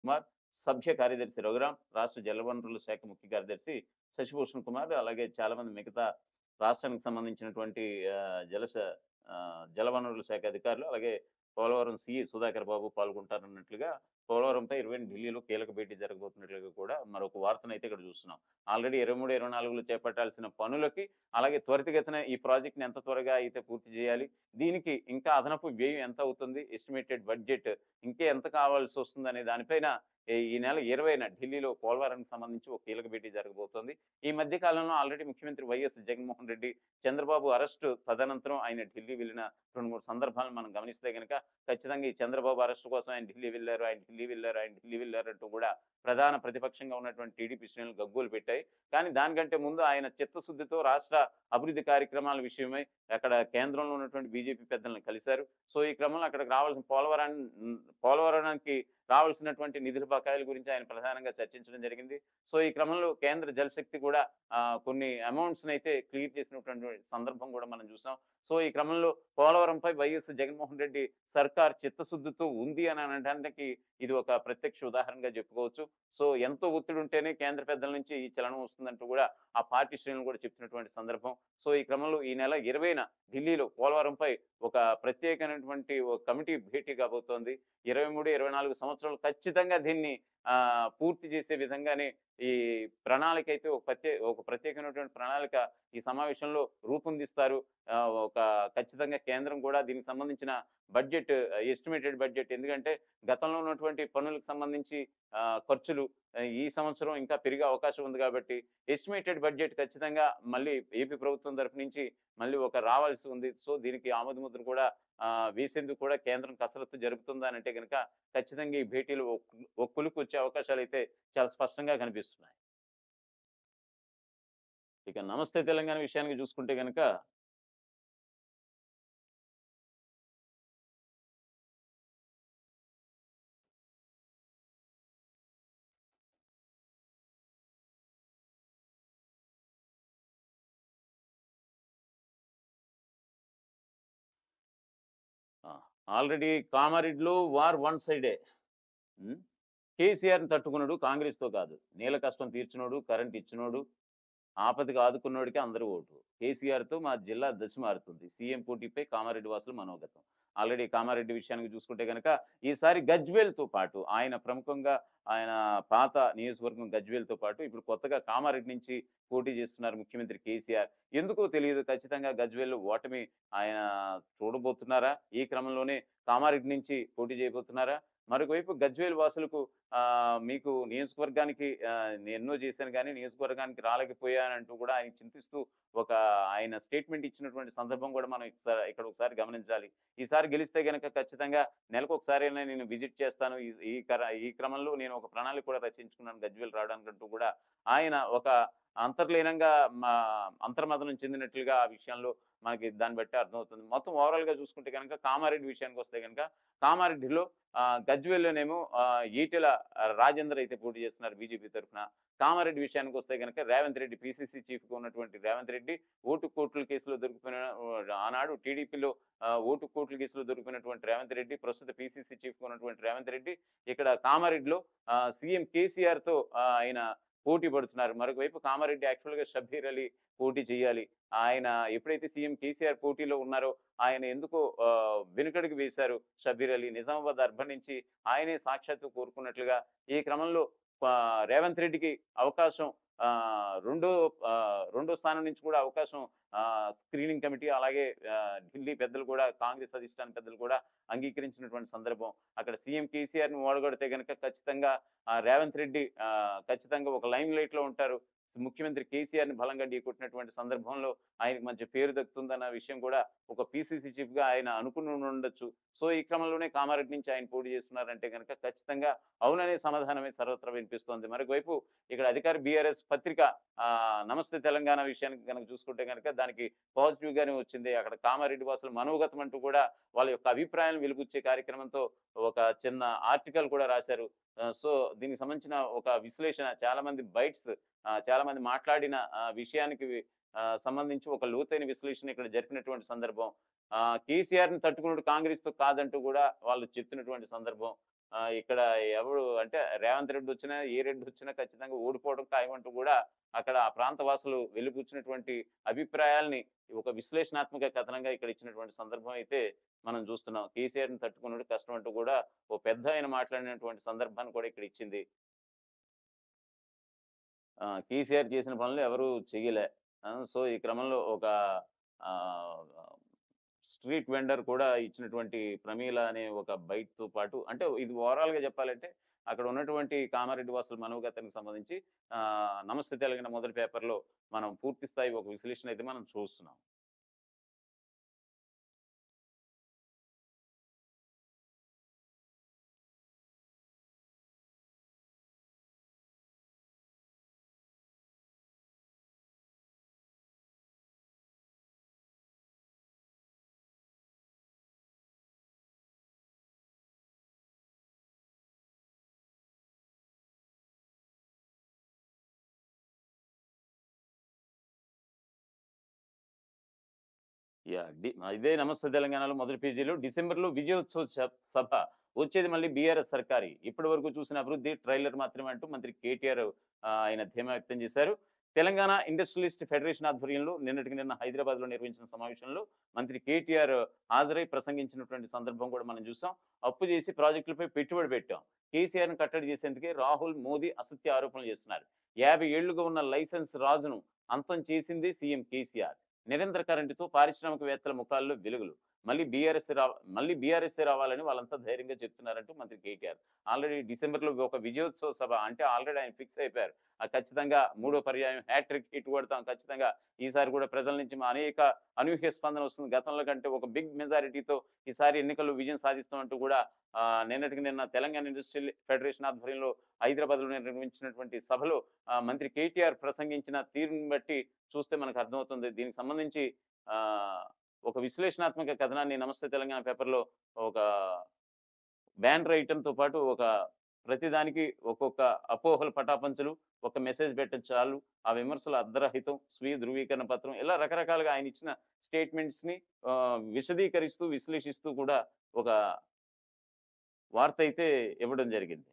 కుమార్ సభ్య కార్యదర్శి రఘురాం రాష్ట్ర జలవనరుల శాఖ ముఖ్య కార్యదర్శి శశిభూషణ్ కుమార్ అలాగే చాలా మంది మిగతా రాష్ట్రానికి సంబంధించినటువంటి ఆ, జలశ ఆ, జలవనరుల శాఖ అధికారులు అలాగే పోలవరం సిఈ సుధాకర్ బాబు పాల్గొంటారన్నట్లుగా పోలవరంపై ఇరవై ఢిల్లీలో కీలక భేటీ జరగబోతున్నట్లుగా కూడా మరొక వార్తను అయితే ఇక్కడ చూస్తున్నాం ఆల్రెడీ ఇరవై మూడు ఇరవై నాలుగులో చేపట్టాల్సిన పనులకి అలాగే త్వరితగతిన ఈ ప్రాజెక్ట్ని ఎంత త్వరగా అయితే పూర్తి చేయాలి దీనికి ఇంకా అదనపు వ్యయం ఎంత అవుతుంది ఎస్టిమేటెడ్ బడ్జెట్ ఇంకే ఎంత కావాల్సి వస్తుంది అనే దానిపైన ఈ- ఈ నెల ఇరవైన ఢిల్లీలో పోలవరానికి సంబంధించి ఒక కీలక భేటీ జరగబోతోంది ఈ మధ్య కాలంలో ఆల్రెడీ ముఖ్యమంత్రి వైఎస్ జగన్మోహన్ రెడ్డి చంద్రబాబు అరెస్టు తదనంతరం ఆయన ఢిల్లీ వెళ్ళిన రెండు మూడు సందర్భాలను మనం గమనిస్తే కనుక ఖచ్చితంగా ఈ చంద్రబాబు అరెస్టు కోసం ఆయన ఢిల్లీ వెళ్ళారు ఆయన ఢిల్లీ వెళ్ళారు ఆయన ఢిల్లీ వెళ్ళారు అంటూ కూడా ప్రధాన ప్రతిపక్షంగా ఉన్నటువంటి టీడీపీ శ్రేణులు గగ్గోలు పెట్టాయి కానీ దానికంటే ముందు ఆయన చిత్తశుద్ధితో రాష్ట్ర అభివృద్ధి కార్యక్రమాల విషయమై అక్కడ కేంద్రంలో ఉన్నటువంటి బీజేపీ పెద్దలను కలిశారు సో ఈ క్రమంలో అక్కడికి రావాల్సిన పోలవరాన్ని పోలవరానికి రావాల్సినటువంటి నిధుల బకాయిల గురించి ఆయన ప్రధానంగా చర్చించడం జరిగింది సో ఈ క్రమంలో కేంద్ర జలశక్తి కూడా ఆ, కొన్ని అమౌంట్స్ అయితే క్లియర్ చేసినటువంటి సందర్భం కూడా మనం చూసాం సో ఈ క్రమంలో పోలవరంపై వైఎస్ జగన్మోహన్ రెడ్డి సర్కార్ చిత్తశుద్ధితో ఉంది అని అనడానికి ఇది ఒక ప్రత్యక్ష ఉదాహరణగా చెప్పుకోవచ్చు సో ఎంతో ఒత్తిడి ఉంటేనే కేంద్ర పెద్దల నుంచి ఈ చలనం వస్తుందంటూ కూడా ఆ పార్టీ శ్రేణులు కూడా చెప్తున్నటువంటి సందర్భం సో ఈ క్రమంలో ఈ నెల ఇరవైన ఢిల్లీలో పోలవరంపై ఒక ప్రత్యేకమైనటువంటి ఒక కమిటీ భేటీ కాబోతోంది ఇరవై మూడు ఇరవై నాలుగు సంవత్సరాలు ఖచ్చితంగా దీన్ని ఆ పూర్తి చేసే విధంగానే ఈ ప్రణాళిక అయితే ఒక ప్రత్యేక ఒక ప్రత్యేకమైనటువంటి ప్రణాళిక ఈ సమావేశంలో రూపొందిస్తారు ఆ, ఒక ఖచ్చితంగా కేంద్రం కూడా దీనికి సంబంధించిన బడ్జెట్ ఎస్టిమేటెడ్ బడ్జెట్ ఎందుకంటే గతంలో ఉన్నటువంటి పనులకు సంబంధించి ఆ, ఖర్చులు ఆ, ఈ సంవత్సరం ఇంకా పెరిగే అవకాశం ఉంది కాబట్టి ఎస్టిమేటెడ్ బడ్జెట్ ఖచ్చితంగా మళ్ళీ ఏపీ ప్రభుత్వం తరపు నుంచి మళ్ళీ ఒక రావాల్సి ఉంది సో దీనికి ఆమోదముద్ర కూడా ఆ, వేసేందుకు కూడా కేంద్రం కసరత్తు జరుపుతుందా అని అంటే కనుక ఖచ్చితంగా ఈ భేటీలు ఒక- ఒక కులుకు వచ్చే అవకాశాలు అయితే చాలా స్పష్టంగా కనిపిస్తున్నాయి ఇక నమస్తే తెలంగాణ విషయానికి చూసుకుంటే కనుక ఆల్రెడీ కామారెడ్డిలో వార్ వన్ సైడే కేసీఆర్ని తట్టుకున్నాడు కాంగ్రెస్తో కాదు నీళ్ళ కష్టం తీర్చినోడు కరెంట్ ఇచ్చినోడు ఆపదకి ఆదుకున్నోడికి అందరూ ఓటు కేసీఆర్తో మా జిల్లా దశ మారుతుంది సీఎం పోటీపై కామారెడ్డి వాసులు మనోగతం ఆల్రెడీ కామారెడ్డి విషయానికి చూసుకుంటే కనుక ఈసారి గజ్వేల్తో పాటు ఆయన ప్రముఖంగా ఆయన పాత నియోజకవర్గం గజ్వేల్తో పాటు ఇప్పుడు కొత్తగా కామారెడ్డి నుంచి పోటీ చేస్తున్నారు ముఖ్యమంత్రి కేసీఆర్ ఎందుకో తెలియదు ఖచ్చితంగా గజ్వేల్ ఓటమి ఆయన చూడబోతున్నారా ఈ క్రమంలోనే కామారెడ్డి నుంచి పోటీ చేయబోతున్నారా మరొకవైపు గజ్వేల్ వాసులకు ఆ, మీకు నియోజకవర్గానికి ఆ, నేను ఎన్నో చేశాను కానీ నియోజకవర్గానికి రాలేకపోయానంటూ కూడా ఆయన చింతిస్తూ ఒక ఆయన స్టేట్మెంట్ ఇచ్చినటువంటి సందర్భం కూడా మనం ఒకసారి ఇక్కడ ఒకసారి గమనించాలి ఈసారి గెలిస్తే గనక ఖచ్చితంగా నెలకు ఒకసారి నేను విజిట్ చేస్తాను ఈ ఈ కర- ఈ క్రమంలో నేను ఒక ప్రణాళిక కూడా రచించుకున్నాను గజ్వేల్ రావడానికంటూ కూడా ఆయన ఒక అంతర్లీనంగా మా అంతర్మదనం చెందినట్లుగా ఆ విషయంలో మనకి దాన్ని బట్టి అర్థమవుతుంది మొత్తం ఓవరాల్ గా చూసుకుంటే కనుక కామారెడ్డి విషయానికి వస్తే కనుక కామారెడ్డిలో ఆ, గజ్వేల్లోనేమో ఆ, ఈటెల రాజేందర్ అయితే పోటీ చేస్తున్నారు బీజేపీ తరఫున కామారెడ్డి విషయానికి వస్తే కనుక రేవంత్ రెడ్డి పిసిసి చీఫ్ గా ఉన్నటువంటి రేవంత్ రెడ్డి ఓటు కోట్ల కేసులో దొరికిపోయిన ఆనాడు టీడీపీలో ఓటు కోట్ల కేసులో దొరికినటువంటి రేవంత్ రెడ్డి ప్రస్తుత పిసిసి చీఫ్ గా ఉన్నటువంటి రేవంత్ రెడ్డి ఇక్కడ కామారెడ్డిలో సీఎం కేసీఆర్ తో ఆ, ఆయన పోటీ పడుతున్నారు మరొక వైపు కామారెడ్డి యాక్చువల్ గా షబ్బీర్ అలీ పోటీ చేయాలి ఆయన ఎప్పుడైతే సీఎం కేసీఆర్ పోటీలో ఉన్నారో ఆయన ఎందుకో ఆ, వెనుకడుగు వేశారు షబ్బీర్ అలీ నిజామాబాద్ అర్బన్ నుంచి ఆయనే సాక్షాత్తు కోరుకున్నట్లుగా ఈ క్రమంలో ఆ, రేవంత్ రెడ్డికి అవకాశం ఆ, రెండో ఆ, రెండో స్థానం నుంచి కూడా అవకాశం ఆ, స్క్రీనింగ్ కమిటీ అలాగే ఆ, ఢిల్లీ పెద్దలు కూడా కాంగ్రెస్ అధిష్టాన పెద్దలు కూడా అంగీకరించినటువంటి సందర్భం అక్కడ సీఎం కేసీఆర్ ని ఓడగొడితే కనుక ఖచ్చితంగా ఆ, రేవంత్ రెడ్డి ఆ, ఖచ్చితంగా ఒక లైమ్ లైట్ లో ఉంటారు ముఖ్యమంత్రి కేసీఆర్ ని బలంగా ఢీకొట్టినటువంటి సందర్భంలో ఆయనకు మంచి పేరు దక్కుతుందన్న విషయం కూడా ఒక పిసిసి చీఫ్ గా ఆయన అనుకుని ఉండొచ్చు సో ఈ క్రమంలోనే కామారెడ్డి నుంచి ఆయన పోటీ చేస్తున్నారంటే కనుక ఖచ్చితంగా అవుననే సమాధానమే సర్వత్రా వినిపిస్తోంది మరొకవైపు ఇక్కడ అధికార బీఆర్ఎస్ పత్రిక ఆ, నమస్తే తెలంగాణ విషయానికి కనుక చూసుకుంటే కనుక దానికి పాజిటివ్ గానే వచ్చింది అక్కడ కామారెడ్డి వాసులు మనోగతం అంటూ కూడా వాళ్ళ యొక్క అభిప్రాయాలను వెలుగుచ్చే కార్యక్రమంతో ఒక చిన్న ఆర్టికల్ కూడా రాశారు ఆ, సో దీనికి సంబంధించిన ఒక విశ్లేషణ చాలా మంది బైట్స్ చాలా మంది మాట్లాడిన ఆ, విషయానికి ఆ, సంబంధించి ఒక లోతైన విశ్లేషణ ఇక్కడ జరిపినటువంటి సందర్భం కేసీఆర్ ని తట్టుకున్నట్టు కాంగ్రెస్ తో కాదంటూ కూడా వాళ్ళు చెప్తున్నటువంటి సందర్భం ఆ, ఇక్కడ ఎవరు అంటే రేవంత్ రెడ్డి వచ్చినా ఏ రెడ్డి వచ్చినా ఖచ్చితంగా ఓడిపోవడం ఖాయమంటూ కూడా అక్కడ ఆ ప్రాంత వాసులు వెలిపుచ్చినటువంటి అభిప్రాయాల్ని ఒక విశ్లేషణాత్మక కథనంగా ఇక్కడ ఇచ్చినటువంటి సందర్భం అయితే మనం చూస్తున్నాం కేసీఆర్ ని తట్టుకున్నట్టు కష్టం అంటూ కూడా ఓ పెద్ద ఆయన మాట్లాడినటువంటి సందర్భాన్ని కూడా ఇక్కడ ఇచ్చింది ఆ, కేసీఆర్ చేసిన పనులు ఎవరు చెయ్యలే ఆ, సో ఈ క్రమంలో ఒక ఆ, స్ట్రీట్ వెండర్ కూడా ఇచ్చినటువంటి ప్రమీల అనే ఒక బైట్ తో పాటు అంటే ఇది ఓవరాల్ గా చెప్పాలంటే అక్కడ ఉన్నటువంటి కామారెడ్డి వాసుల మనోగతానికి సంబంధించి ఆ నమస్తే తెలంగాణ మొదటి పేపర్లో మనం పూర్తి స్థాయి ఒక విశ్లేషణ అయితే మనం చూస్తున్నాం యా డి- ఇదే నమస్తే తెలంగాణలో మొదటి పేజీలో డిసెంబర్లో విజయోత్సవ స- సభ వచ్చేది మళ్ళీ బీఆర్ఎస్ సర్కారి ఇప్పటి వరకు చూసిన అభివృద్ధి ట్రైలర్ మాత్రమే అంటూ మంత్రి కేటీఆర్ ఆ, ఆయన ధీమా వ్యక్తం చేశారు తెలంగాణ ఇండస్ట్రియలిస్ట్ ఫెడరేషన్ ఆధ్వర్యంలో నిన్నటికి నిన్న హైదరాబాద్ లో నిర్వహించిన సమావేశంలో మంత్రి కేటీఆర్ హాజరై ప్రసంగించినటువంటి సందర్భం కూడా మనం చూసాం అప్పు చేసి ప్రాజెక్టులపై పెట్టుబడి పెట్టాం కేసీఆర్ ను కట్టడి చేసేందుకే రాహుల్ మోదీ అసత్య ఆరోపణలు చేస్తున్నారు యాభై ఏళ్లుగా ఉన్న లైసెన్స్ రాజును అంతం చేసింది సీఎం కేసీఆర్ నిరంతర కరెంటుతో పారిశ్రామికవేత్తల ముఖాల్లో వెలుగులు మళ్ళీ బీఆర్ఎస్ రా మళ్ళీ బీఆర్ఎస్ రావాలని వాళ్ళంతా ధైర్యంగా చెప్తున్నారంటూ మంత్రి కేటీఆర్ ఆల్రెడీ డిసెంబర్ లో ఒక విజయోత్సవ సభ అంటే ఆల్రెడీ ఆయన ఫిక్స్ అయిపోయారు ఆ ఖచ్చితంగా మూడో పర్యాయం హ్యాట్రిక్ హిట్ కొడతాం ఖచ్చితంగా ఈసారి కూడా ప్రజల నుంచి మా అనేక అనూహ్య స్పందన వస్తుంది గతంలో కంటే ఒక బిగ్ మెజారిటీతో ఈసారి ఎన్నికల్లో విజయం సాధిస్తామంటూ కూడా ఆ, నిన్నటికి నిన్న తెలంగాణ ఇండస్ట్రియల్ ఫెడరేషన్ ఆధ్వర్యంలో హైదరాబాద్ లో నిర్వహించినటువంటి సభలో ఆ, మంత్రి కేటీఆర్ ప్రసంగించిన తీరుని బట్టి చూస్తే మనకు అర్థమవుతుంది దీనికి సంబంధించి ఆ ఒక విశ్లేషణాత్మక కథనాన్ని నమస్తే తెలంగాణ పేపర్లో ఒక బ్యానర్ ఐటమ్ పాటు ఒక ప్రతిదానికి ఒక్కొక్క అపోహల పటాపంచులు ఒక మెసేజ్ పెట్ట చాలు ఆ విమర్శల అర్ధరహితం స్వీయ ధృవీకరణ పత్రం ఇలా రకరకాలుగా ఆయన ఇచ్చిన స్టేట్మెంట్స్ ని ఆ, విశదీకరిస్తూ విశ్లేషిస్తూ కూడా ఒక వార్త అయితే ఇవ్వడం జరిగింది